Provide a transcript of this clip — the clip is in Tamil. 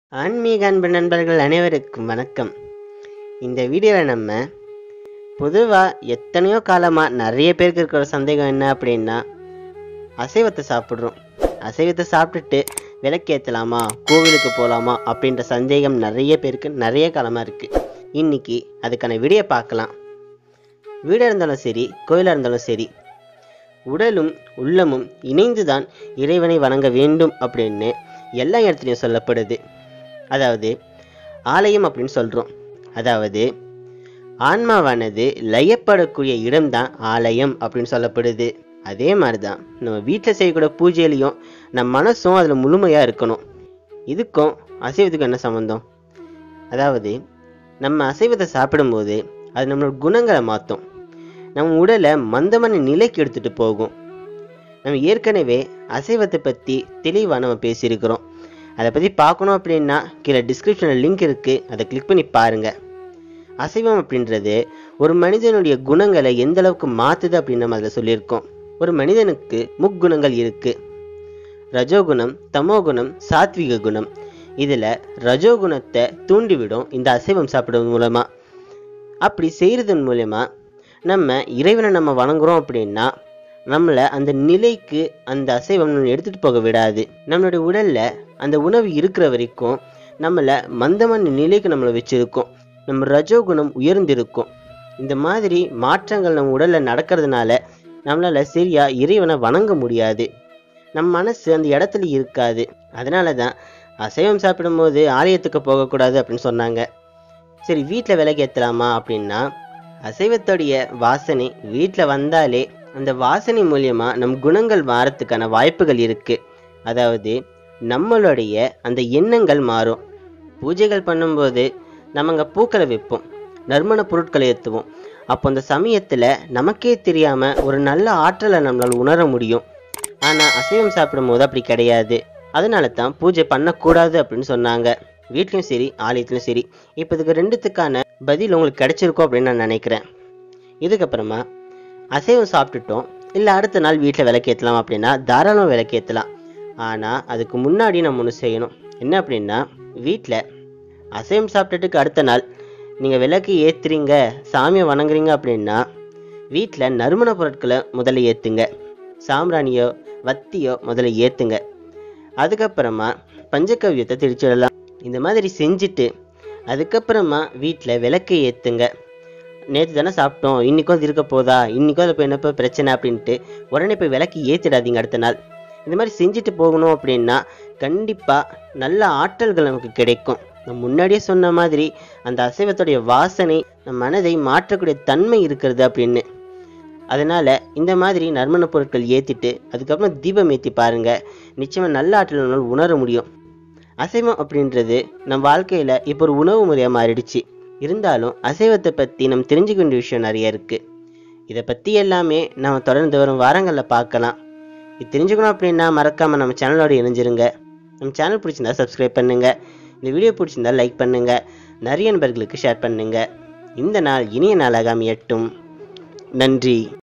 ஆன்மீக அன்பு நண்பர்கள் அனைவருக்கும் வணக்கம் இந்த வீடியோவில் நம்ம பொதுவாக எத்தனையோ காலமாக நிறைய பேருக்கு இருக்கிற சந்தேகம் என்ன அப்படின்னா அசைவத்தை சாப்பிட்றோம் அசைவத்தை சாப்பிட்டுட்டு விளக்கேற்றலாமா கோவிலுக்கு போகலாமா அப்படின்ற சந்தேகம் நிறைய பேருக்கு நிறைய காலமாக இருக்குது இன்னைக்கு அதுக்கான விடிய பார்க்கலாம் வீடாக இருந்தாலும் சரி கோயிலாக இருந்தாலும் சரி உடலும் உள்ளமும் இணைந்துதான் இறைவனை வணங்க வேண்டும் அப்படின்னு எல்லா இடத்துலையும் சொல்லப்படுது அதாவது ஆலயம் அப்படின்னு சொல்கிறோம் அதாவது ஆன்மாவானது லயப்படக்கூடிய இடம்தான் ஆலயம் அப்படின்னு சொல்லப்படுது அதே மாதிரி தான் நம்ம வீட்டில் செய்யக்கூடிய பூஜையிலையும் நம்ம மனசும் அதில் முழுமையாக இருக்கணும் இதுக்கும் அசைவத்துக்கும் என்ன சம்மந்தம் அதாவது நம்ம அசைவத்தை சாப்பிடும்போது அது நம்மளோட குணங்களை மாற்றும் நம்ம உடலை மந்தமான நிலைக்கு எடுத்துகிட்டு போகும் நம்ம ஏற்கனவே அசைவத்தை பற்றி தெளிவாக நம்ம பேசியிருக்கிறோம் அதை பற்றி பார்க்கணும் அப்படின்னா கீழே டிஸ்கிரிப்ஷனில் லிங்க் இருக்குது அதை கிளிக் பண்ணி பாருங்கள் அசைவம் அப்படின்றது ஒரு மனிதனுடைய குணங்களை எந்த அளவுக்கு மாற்றுது அப்படின்னு நம்ம அதில் சொல்லியிருக்கோம் ஒரு மனிதனுக்கு முக்குணங்கள் இருக்குது ரஜோகுணம் தமோகுணம் சாத்விக குணம் இதில் ரஜோகுணத்தை தூண்டிவிடும் இந்த அசைவம் சாப்பிடுவது மூலமாக அப்படி செய்கிறதன் மூலயமா நம்ம இறைவனை நம்ம வணங்குறோம் அப்படின்னா நம்மளை அந்த நிலைக்கு அந்த அசைவம் நம்ம எடுத்துகிட்டு போக விடாது நம்மளுடைய உடலில் அந்த உணவு இருக்கிற வரைக்கும் நம்மளை மந்தமான நிலைக்கு நம்மளை வச்சுருக்கோம் நம்ம ரஜோகுணம் உயர்ந்திருக்கும் இந்த மாதிரி மாற்றங்கள் நம்ம உடலில் நடக்கிறதுனால நம்மளால் சரியாக இறைவனை வணங்க முடியாது நம்ம மனசு அந்த இடத்துல இருக்காது அதனால தான் அசைவம் சாப்பிடும்போது ஆலயத்துக்கு போகக்கூடாது அப்படின்னு சொன்னாங்க சரி வீட்டில் விலகேற்றலாமா அப்படின்னா அசைவத்துடைய வாசனை வீட்டில் வந்தாலே அந்த வாசனை மூலியமா நம் குணங்கள் மாறத்துக்கான வாய்ப்புகள் இருக்கு அதாவது நம்மளுடைய அந்த எண்ணங்கள் மாறும் பூஜைகள் பண்ணும்போது நம்ம அங்கே பூக்களை வைப்போம் நறுமண பொருட்களை ஏற்றுவோம் அப்போ அந்த சமயத்தில் நமக்கே தெரியாமல் ஒரு நல்ல ஆற்றலை நம்மளால் உணர முடியும் ஆனால் அசைவம் சாப்பிடும்போது அப்படி கிடையாது அதனால தான் பூஜை பண்ணக்கூடாது அப்படின்னு சொன்னாங்க வீட்லேயும் சரி ஆலயத்துலையும் சரி இப்போ இதுக்கு ரெண்டுத்துக்கான பதில் உங்களுக்கு கிடைச்சிருக்கும் அப்படின்னு நான் நினைக்கிறேன் இதுக்கப்புறமா அசைவம் சாப்பிட்டுட்டோம் இல்லை அடுத்த நாள் வீட்டில் விளக்கேற்றலாம் அப்படின்னா தாராளமாக விளக்கேற்றலாம் ஆனால் அதுக்கு முன்னாடி நம்ம ஒன்று செய்யணும் என்ன அப்படின்னா வீட்டில் அசைவம் சாப்பிட்டுட்டுக்கு அடுத்த நாள் நீங்கள் விளக்கு ஏற்றுறீங்க சாமியை வணங்குறீங்க அப்படின்னா வீட்டில் நறுமண பொருட்களை முதல்ல ஏற்றுங்க சாம்பிராணியோ வத்தியோ முதல்ல ஏற்றுங்க அதுக்கப்புறமா பஞ்சகவ்யத்தை திரிச்சிடலாம் இந்த மாதிரி செஞ்சுட்டு அதுக்கப்புறமா வீட்டில் விளக்கு ஏற்றுங்க நேற்று தானே சாப்பிட்டோம் இன்றைக்கும் அது இருக்க போதா இன்றைக்கும் அதில் போய் என்னப்போ பிரச்சனை அப்படின்ட்டு உடனே போய் விளக்கு ஏற்றிடாதீங்க அடுத்த நாள் இந்த மாதிரி செஞ்சுட்டு போகணும் அப்படின்னா கண்டிப்பாக நல்ல ஆற்றல்கள் நமக்கு கிடைக்கும் நான் முன்னாடியே சொன்ன மாதிரி அந்த அசைவத்துடைய வாசனை நம் மனதை மாற்றக்கூடிய தன்மை இருக்கிறது அப்படின்னு அதனால் இந்த மாதிரி நறுமண பொருட்கள் ஏற்றிட்டு அதுக்கப்புறம் தீபம் ஏற்றி பாருங்கள் நிச்சயமாக நல்ல ஆற்றல் நம்மளால் உணர முடியும் அசைவம் அப்படின்றது நம் வாழ்க்கையில் இப்போ ஒரு உணவு முறையாக மாறிடுச்சு இருந்தாலும் அசைவத்தை பற்றி நம்ம தெரிஞ்சுக்க வேண்டிய விஷயம் நிறைய இருக்குது இதை பற்றி எல்லாமே நம்ம தொடர்ந்து வரும் வாரங்களில் பார்க்கலாம் இது தெரிஞ்சுக்கணும் அப்படின்னா மறக்காமல் நம்ம சேனலோட இணைஞ்சிருங்க நம்ம சேனல் பிடிச்சிருந்தா சப்ஸ்கிரைப் பண்ணுங்கள் இந்த வீடியோ பிடிச்சிருந்தா லைக் பண்ணுங்கள் நிறைய நண்பர்களுக்கு ஷேர் பண்ணுங்கள் இந்த நாள் இனிய நாளாக அமையட்டும் நன்றி